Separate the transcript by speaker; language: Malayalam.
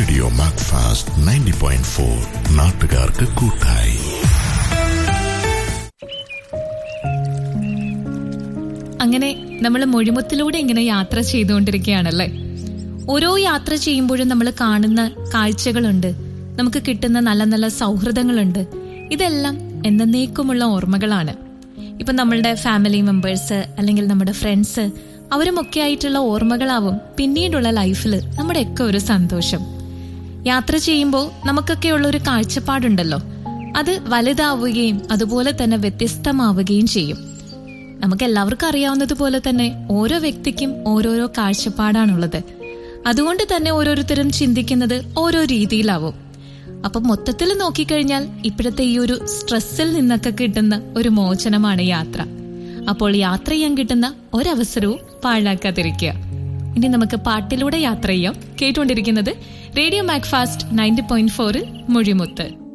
Speaker 1: radio Macfast ninety point four നാട്ടുകാർക്ക് കൂട്ടായി
Speaker 2: അങ്ങനെ നമ്മൾ മൊഴിമുത്തിലൂടെ ഇങ്ങനെ യാത്ര ചെയ്തുകൊണ്ടിരിക്കുകയാണല്ലേ ഓരോ യാത്ര ചെയ്യുമ്പോഴും നമ്മൾ കാണുന്ന കാഴ്ചകളുണ്ട് നമുക്ക് കിട്ടുന്ന നല്ല നല്ല സൗഹൃദങ്ങളുണ്ട് ഇതെല്ലാം എന്നേക്കുമുള്ള ഓർമ്മകളാണ് ഇപ്പൊ നമ്മളുടെ ഫാമിലി മെമ്പേഴ്സ് അല്ലെങ്കിൽ നമ്മുടെ ഫ്രണ്ട്സ് അവരുമൊക്കെ ആയിട്ടുള്ള ഓർമ്മകളാവും പിന്നീടുള്ള ലൈഫിൽ നമ്മുടെയൊക്കെ ഒരു സന്തോഷം യാത്ര ചെയ്യുമ്പോൾ നമുക്കൊക്കെയുള്ള ഒരു കാഴ്ചപ്പാടുണ്ടല്ലോ അത് വലുതാവുകയും അതുപോലെ തന്നെ വ്യത്യസ്തമാവുകയും ചെയ്യും നമുക്ക് എല്ലാവർക്കും അറിയാവുന്നതുപോലെ തന്നെ ഓരോ വ്യക്തിക്കും ഓരോരോ കാഴ്ചപ്പാടാണുള്ളത് അതുകൊണ്ട് തന്നെ ഓരോരുത്തരും ചിന്തിക്കുന്നത് ഓരോ രീതിയിലാവും അപ്പൊ മൊത്തത്തിൽ നോക്കിക്കഴിഞ്ഞാൽ ഇപ്പോഴത്തെ ഈ ഒരു സ്ട്രെസ്സിൽ നിന്നൊക്കെ കിട്ടുന്ന ഒരു മോചനമാണ് യാത്ര അപ്പോൾ യാത്ര ചെയ്യാൻ കിട്ടുന്ന ഒരവസരവും പാഴാക്കാതിരിക്കുക ഇനി നമുക്ക് പാട്ടിലൂടെ യാത്ര ചെയ്യാം കേട്ടുകൊണ്ടിരിക്കുന്നത് റേഡിയോ മാക്ഫാസ്റ്റ് നയൻറ്റി പോയിന്റ് ഫോറിൽ മൊഴിമുത്ത്